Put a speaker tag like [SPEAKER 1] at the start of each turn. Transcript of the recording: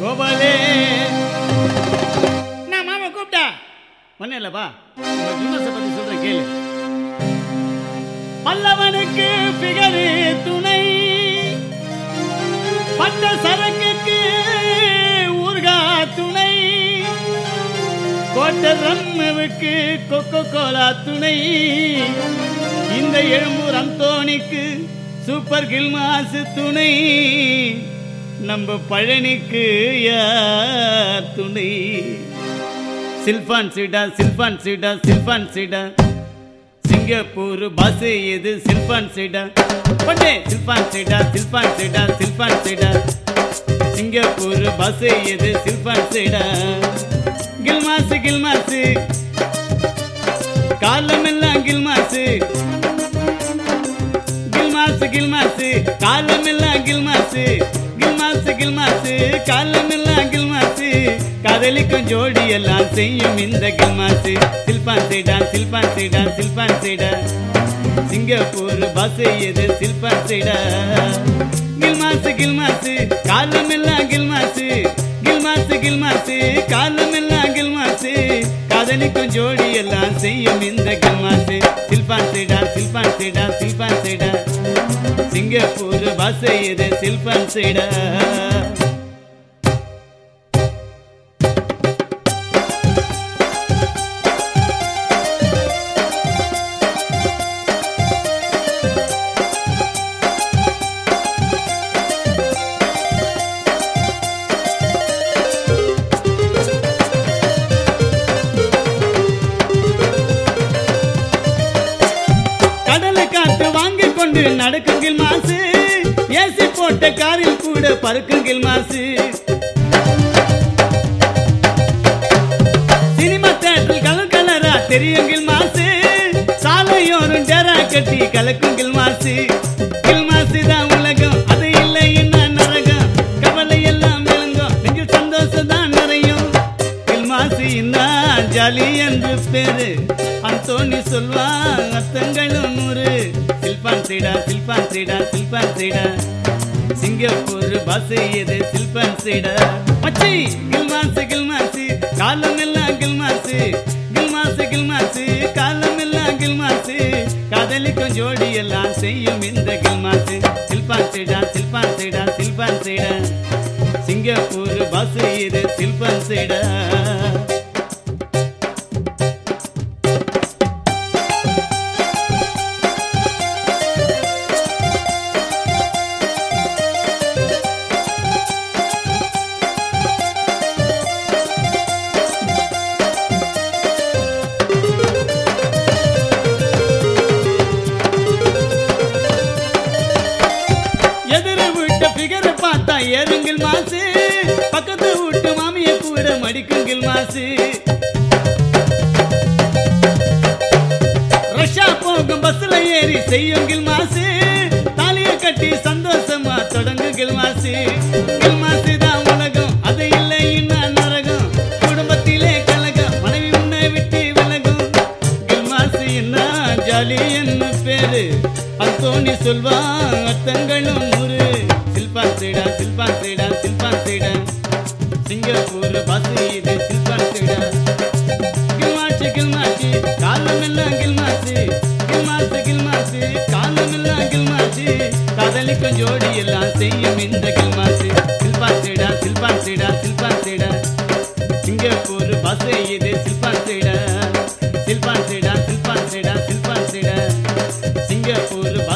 [SPEAKER 1] கோபாலே நான் மாமா கூப்பிட்டா ஒன்னும் இல்லப்பா உங்க ஜுமஸை பத்தி சொல்றேன் கேளு பல்லவனுக்கு பிகரு துணை பட்ட சரக்குக்கு ஊர்கா துணை கோட்டை ரம்முவுக்கு கொக்கோ கோலா துணை இந்த எழும்பூர் அந்தோணிக்கு சூப்பர் கில்மாசு துணை நம்ம பழனிக்கு யார் துணை சில்பான் சீடா சில்பான் சீடா சில்பான் சீடா சிங்கப்பூர் பாஸ் எது சில்பான் சீடா பண்டே சில்பான் சீடா சில்பான் சீடா சில்பான் சீடா சிங்கப்பூர் பாஸ் எது சில்பான் சீடா கில்மாசு கில்மாசு காலமெல்லாம் கில்மாசு கில்மாசு கில்மாசு காலமெல்லாம் கில்மாசு கில்மாசு கில்மாசு காலமெல்லாம் கில்மாசு காதலிக்கும் ஜோடி எல்லாம் செய்யும் இந்த கில்மாசு சில்பான் சைடா சில்பான் சைடா சில்பான் சைடா சிங்கப்பூர் பஸ் எது சில்பான் சைடா கில்மாசு கில்மாசு காலமெல்லாம் கில்மாசு கில்மாசு கில்மாசு காலமெல்லாம் கில்மாசு காதலிக்கும் ஜோடி எல்லாம் செய்யும் இந்த கில்மாசு சில்பான் சைடா சில்பான் சைடா சில்பான் சைடா சிங்கப்பூர் பஸ் இது சில்பான் சைடா கடலை காத்து வாங்கி கொண்டு நடக்குங்கில் மாசு ஏசி போட்ட காரில் கூட பறக்குங்கில் மாசு சினிமா தேட்டரில் கலர் கலரா தெரியுங்கில் மாசு சாலையோரும் டெரா கட்டி கலக்குங்கில் மாசு கில் மாசு தான் உலகம் அது இல்லை என்ன நரகம் கவலை எல்லாம் விளங்கும் நெஞ்சில் சந்தோஷம் தான் நிறையும் கில் மாசு இன்னும் ஜாலி என்று பேரு அந்தோணி சொல்வான் அத்தங்களும் நூறு சில்பான் சீடா சில்பான் சீடா சில்பான் சீடா சிங்கப்பூர் பாசை இது சில்பான் சீடா மச்சி கில்மாசு கில்மாசு காலம் எல்லாம் கில்மாசு கில்மாசு கில்மாசு காலம் எல்லாம் கில்மாசு காதலிக்கும் ஜோடி எல்லாம் செய்யும் இந்த கில்மாசு சில்பான் சீடா சில்பான் சீடா சில்பான் சீடா சிங்கப்பூர் பாசை இது சில்பான் சீடா எதிர வீட்டு பிகரை பார்த்தா ஏறுங்கில் மாசு பக்கத்து வீட்டு மாமிய கூட மடிக்குங்கில் மாசு ரஷ்யா போகும் பஸ்ல ஏறி செய்யுங்கில் மாசு தாலிய கட்டி சந்தோஷமா தொடங்குகில் மாசு கில் மாசு தான் உலகம் அது இல்லை இன்னும் நரகம் குடும்பத்திலே கலகம் மனைவி உன்னை விட்டு விலகும் கில் மாசு என்ன ஜாலி என்ன பேரு அந்தோணி சொல்வான் அர்த்தங்களும் நூறு சில்பான் சைடா சில்பான் சைடா சில்பான் சைடா சிங்கப்பூர் பாசு இது சில்பான் சைடா கில்மாச்சு கில்மாச்சு காலம் எல்லாம் கில்மாச்சு கில்மாச்சு கில்மாச்சு காலம் எல்லாம் கில்மாச்சு காதலிக்கும் ஜோடி எல்லாம் செய்யும் இந்த கில்மாச்சு சில்பான் சைடா சில்பான் சைடா சில்பான் சைடா சிங்கப்பூர் பாசு இது சில்பான் சைடா சில்பான் சைடா சில்பான் சைடா சில்பான் சைடா சிங்கப்பூர்